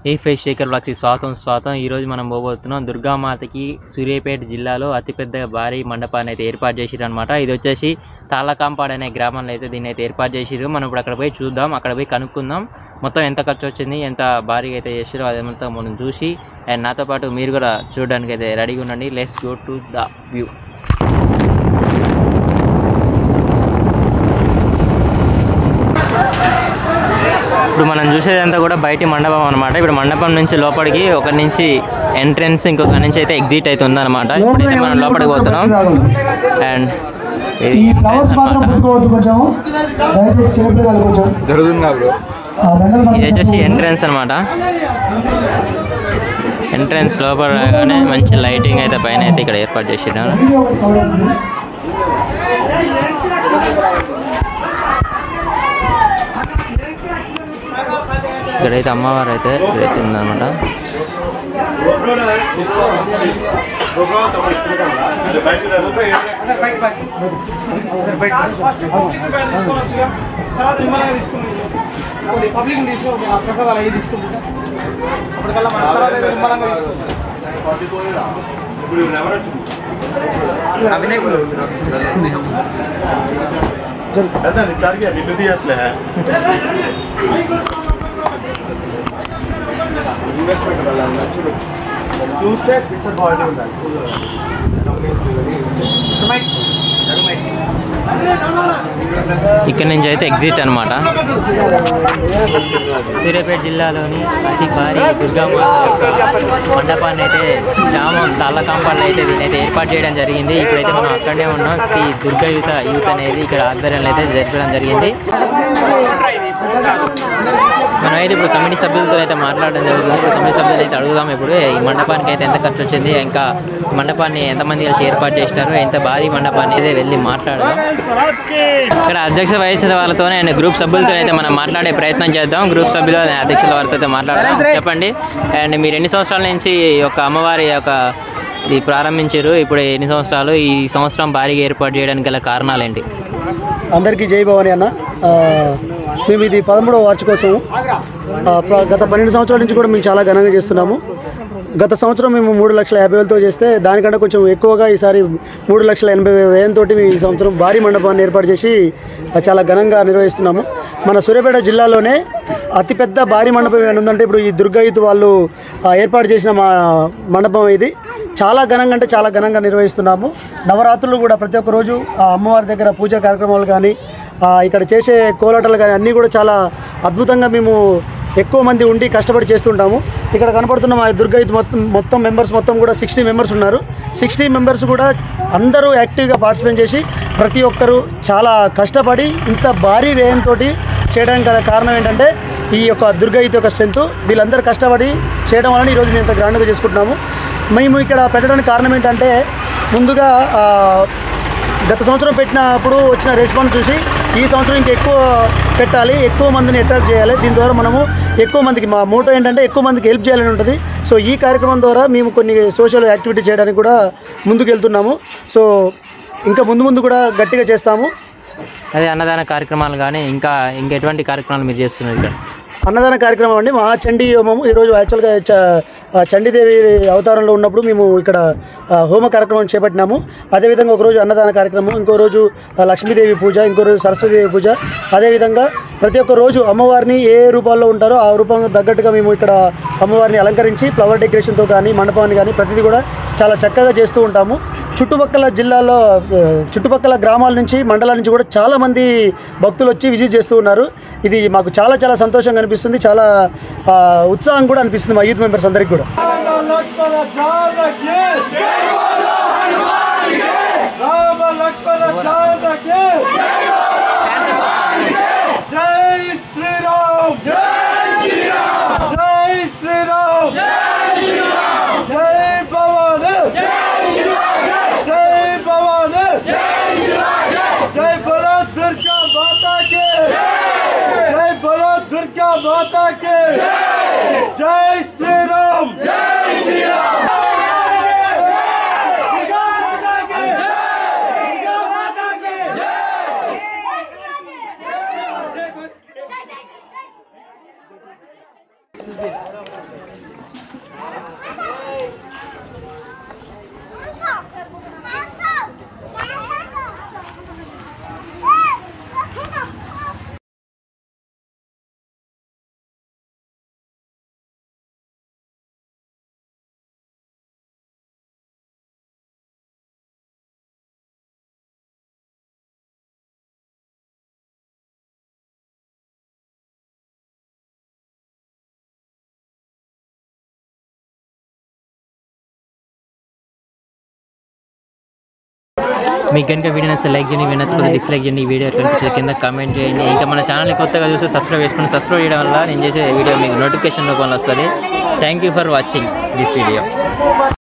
ఏ face Shekhar బ్లాక్కి స్వాగతం స్వాగతం ఈ రోజు మనం పోబోతున్నాం దుర్గామాతకి సూర్యాపేట జిల్లాలో అతిపెద్ద భారీ మండపాన్ని అయితే ఏర్పాటు చేసిరు అనమాట ఇది వచ్చేసి తాళ్ళకాంపాడ్ అనే గ్రామంలో అయితే దీన్ని అయితే ఏర్పాటు చేసిరు మనం ఇప్పుడు అక్కడ పోయి చూద్దాం అక్కడ పోయి కనుక్కుందాం మొత్తం ఎంత ఖర్చు వచ్చింది ఎంత భారీగా అయితే చేసిరో అది మొత్తం మనం చూసి అండ్ నాతో పాటు మీరు కూడా చూడడానికి అయితే రెడీగా ఉండండి let's go to the view ఇప్పుడు మనం చూసేదంతా కూడా బయటి మండపం అనమాట ఇప్పుడు మండపం నుంచి లోపలికి ఒక నుంచి ఎంట్రన్స్ ఇంకొక నుంచి అయితే ఎగ్జిట్ అయితే ఉందన్నమాట ఇప్పుడైతే మనం లోపలికి పోతున్నాం అండ్ ఇది ఈ ఫ్లవర్స్ మాత్రం entrance అన్నమాట. పుట్టుకోవద్దు కొంచెం దయచేసి చేపడాలి కొంచెం జరుగుతుందా బ్రో ఆ దండలు మాత్రం ఇది వచ్చేసి ఎంట్రన్స్ అనమాట ఎంట్రన్స్ లోపల రాగానే మంచి లైటింగ్ అయితే పైన అయితే ఇక్కడ ఏర్పాటు చేసినారు ఇది ఒకటి కవర్ అవుతుంది. ఇక్కడైతే అమ్మవారు అయితే ఇదైతే ఉందన్నమాట తర్వాత నిమ్మలంగా తీసుకుని పబ్లిక్ తీసుకుని ప్రసాదాలు అవి తీసుకుంటా అప్పటికల్లా మన తర్వాత ఏదో నిమ్మలంగా తీసుకుంటాం చూస్తే పిక్చర్ క్వాలిటీ ఉండాలి ఇక్కడ నుంచి అయితే ఎగ్జిట్ అనమాట సూర్యాపేట జిల్లాలోని అతి భారీ దుర్గామాత యొక్క మండపాన్ని అయితే గ్రామం తాళ్ళకాంపాల్లో అయితే దీన్ని అయితే ఏర్పాటు చేయడం జరిగింది ఇప్పుడైతే మనం అక్కడనే ఉన్నాం శ్రీ దుర్గా యూత యూత్ అనేది ఇక్కడ ఆధ్వర్యంలో అయితే జరపడం జరిగింది మనం అయితే ఇప్పుడు కమిటీ సభ్యులతో అయితే మాట్లాడడం జరుగుతుంది ఇప్పుడు కమిటీ సభ్యులు అయితే అడుగుదాం ఇప్పుడు ఈ మండపానికి అయితే ఎంత ఖర్చు వచ్చింది ఇంకా ఈ మండపాన్ని ఎంతమంది కలిసి ఏర్పాటు చేసినారు ఎంత భారీ మండపాన్ని అయితే వెళ్ళి మాట్లాడదాం ఇక్కడ అధ్యక్ష వహించిన వాళ్ళతోనే అండ్ గ్రూప్ సభ్యులతో అయితే మనం మాట్లాడే ప్రయత్నం చేద్దాం గ్రూప్ సభ్యులు and అధ్యక్షుల వారితో అయితే మాట్లాడదాం చెప్పండి అండ్ మీరు ఎన్ని సంవత్సరాల నుంచి ఈ యొక్క అమ్మవారి యొక్క ఇది ప్రారంభించారు ఇప్పుడు ఎన్ని సంవత్సరాలు ఈ సంవత్సరం భారీగా ఏర్పాటు చేయడానికి గల కారణాలు ఏంటి అందరికీ జై భవాని అన్న ఆ, మేము ఇది పదమూడవ వార్షికోత్సవం ఆ, ప్ర- గత పన్నెండు సంవత్సరాల నుంచి కూడా మేము చాలా ఘనంగా చేస్తున్నాము గత సంవత్సరం మేము మూడు లక్షల యాభై వేలతో చేస్తే దానికంటే కొంచెం ఎక్కువగా ఈసారి మూడు లక్షల ఎనభై వేలతో ఈ సంవత్సరం భారీ మండపాన్ని ఏర్పాటు చేసి ఆ, చాలా ఘనంగా నిర్వహిస్తున్నాము మన సూర్యాపేట జిల్లాలోనే అతిపెద్ద భారీ మండపం ఏమైనా ఉందంటే ఇప్పుడు ఈ దుర్గాయుత్ వాళ్ళు ఆ, ఏర్పాటు చేసిన మా మండపం ఇది చాలా ఘనంగా అంటే చాలా ఘనంగా నిర్వహిస్తున్నాము నవరాత్రులు కూడా ప్రతి ఒక్క రోజు ఆ అమ్మవారి దగ్గర పూజా కార్యక్రమాలు కానీ ఆ, ఇక్కడ చేసే కోలాటాలు కానీ అన్నీ కూడా చాలా అద్భుతంగా మేము ఎక్కువ మంది ఉండి కష్టపడి చేస్తుంటాము ఇక్కడ కనపడుతున్న మా దుర్గైత్ మొత్తం మొత్తం మెంబర్స్ మొత్తం కూడా సిక్స్టీ మెంబర్స్ ఉన్నారు సిక్స్టీ మెంబర్స్ కూడా అందరూ యాక్టివ్గా పార్టిసిపేట్ చేసి ప్రతి ఒక్కరూ చాలా కష్టపడి ఇంత భారీ వ్యయంతో చేయడానికి గల కారణం ఏంటంటే ఈ యొక్క దుర్గైత్ యొక్క స్ట్రెంత్ వీళ్ళందరూ కష్టపడి చేయడం వలన ఈరోజు మేము ఇంత గ్రాండ్గా చేసుకుంటున్నాము మేము ఇక్కడ పెట్టడానికి కారణం ఏంటంటే ముందుగా ఆ, గత సంవత్సరం పెట్టినప్పుడు వచ్చిన రెస్పాన్స్ చూసి ఈ సంవత్సరం ఇంకా ఎక్కువ పెట్టాలి ఎక్కువ మందిని అట్రాక్ట్ చేయాలి దీని ద్వారా మనము ఎక్కువ మందికి మా మోటో ఏంటంటే ఎక్కువ మందికి హెల్ప్ చేయాలని ఉంటుంది సో ఈ కార్యక్రమం ద్వారా మేము కొన్ని సోషల్ యాక్టివిటీ చేయడానికి కూడా ముందుకు వెళ్తున్నాము సో ఇంకా ముందు ముందు కూడా గట్టిగా చేస్తాము అదే అన్నదాన కార్యక్రమాలు కానీ ఇంకా ఇంకా ఎటువంటి కార్యక్రమాలు మీరు చేస్తున్నారు ఇక్కడ అన్నదాన కార్యక్రమం అండి మహాచండీ హోమము ఈరోజు యాక్చువల్గా చ ఆ చండీదేవి అవతారంలో ఉన్నప్పుడు మేము ఇక్కడ ఆ, హోమ కార్యక్రమం చేపట్టినాము అదేవిధంగా ఒకరోజు అన్నదాన కార్యక్రమం ఇంకో రోజు ఆ, లక్ష్మీదేవి పూజ ఇంకో రోజు సరస్వతీదేవి పూజ అదేవిధంగా ప్రతి ఒక్క రోజు అమ్మవారిని ఏ ఏ రూపాల్లో ఉంటారో ఆ రూపం తగ్గట్టుగా మేము ఇక్కడ అమ్మవారిని అలంకరించి ఫ్లవర్ డెకరేషన్తో కానీ మండపాన్ని కానీ ప్రతిదీ కూడా చాలా చక్కగా చేస్తూ ఉంటాము చుట్టుపక్కల జిల్లాలో ఆ, చుట్టుపక్కల గ్రామాల నుంచి మండలాల నుంచి కూడా చాలా మంది భక్తులు వచ్చి విజిట్ చేస్తూ ఉన్నారు ఇది మాకు చాలా చాలా సంతోషంగా అనిపిస్తుంది చాలా ఆ, ఉత్సాహం కూడా అనిపిస్తుంది మా యూత్ మెంబర్స్ అందరికీ కూడా జై శ్రీరామ్ జై శ్రీరామ్ జై శ్రీరామ్ జై శ్రీరామ్ జై భవాని జై శ్రీరామ్ జై భవాని జై శ్రీరామ్ జై బలో దుర్గా మాతా కి జై బలో దుర్గా మాతా కి జై శ్రీరామ్ జై శ్రీరామ్ దుర్గా మాతా కి దుర్గా మాతా కి మీకు కనుక వీడియో నచ్చితే లైక్ చేయండి వీడియో నచ్చకపోతే డిస్లైక్ చేయండి ఈ వీడియో కనిపించే కింద కామెంట్ చేయండి ఇంకా మన ఛానల్ కొత్తగా చూస్తే సబ్స్క్రైబ్ చేసుకుని సబ్స్క్రైబ్ చేయడం వల్ల నేను చేసే వీడియో మీకు నోటిఫికేషన్ రూపంలో వస్తుంది thank you for watching this video